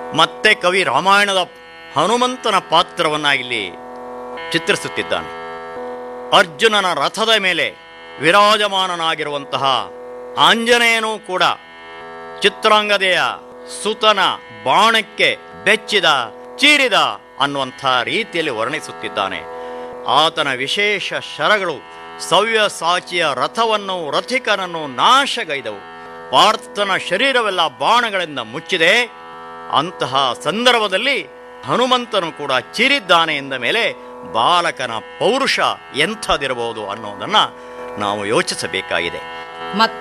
ಮತ್ತೆ ಕವಿ ರಾಮಾಯಣದ ಹನುಮಂತನ ಪಾತ್ರವನ್ನ ಇಲ್ಲಿ ಚಿತ್ರಿಸುತ್ತಿದ್ದಾನೆ ಅರ್ಜುನನ ರಥದ ಮೇಲೆ ವಿರಾಜಮಾನನಾಗಿರುವಂತಹ ಆಂಜನೇಯನೂ ಕೂಡ ಚಿತ್ರಾಂಗದೆಯ ಸುತನ ಬಾಣಕ್ಕೆ ಬೆಚ್ಚಿದ ಚೀರಿದ ಅನ್ನುವಂಥ ರೀತಿಯಲ್ಲಿ ವರ್ಣಿಸುತ್ತಿದ್ದಾನೆ ಆತನ ವಿಶೇಷ ಶರಗಳು ಸವ್ಯಸಾಚಿಯ ರಥವನ್ನು ರಥಿಕನನ್ನು ನಾಶಗೈದವು ಪಾರ್ಥನ ಶರೀರವೆಲ್ಲ ಬಾಣಗಳಿಂದ ಮುಚ್ಚಿದೆ ಅಂತಹ ಸಂದರ್ಭದಲ್ಲಿ ಹನುಮಂತನು ಕೂಡ ಚೀರಿದ್ದಾನೆ ಎಂದ ಮೇಲೆ ಬಾಲಕನ ಪೌರುಷ ಎಂಥದಿರಬಹುದು ಅನ್ನೋದನ್ನು ನಾವು ಯೋಚಿಸಬೇಕಾಗಿದೆ ಮತ್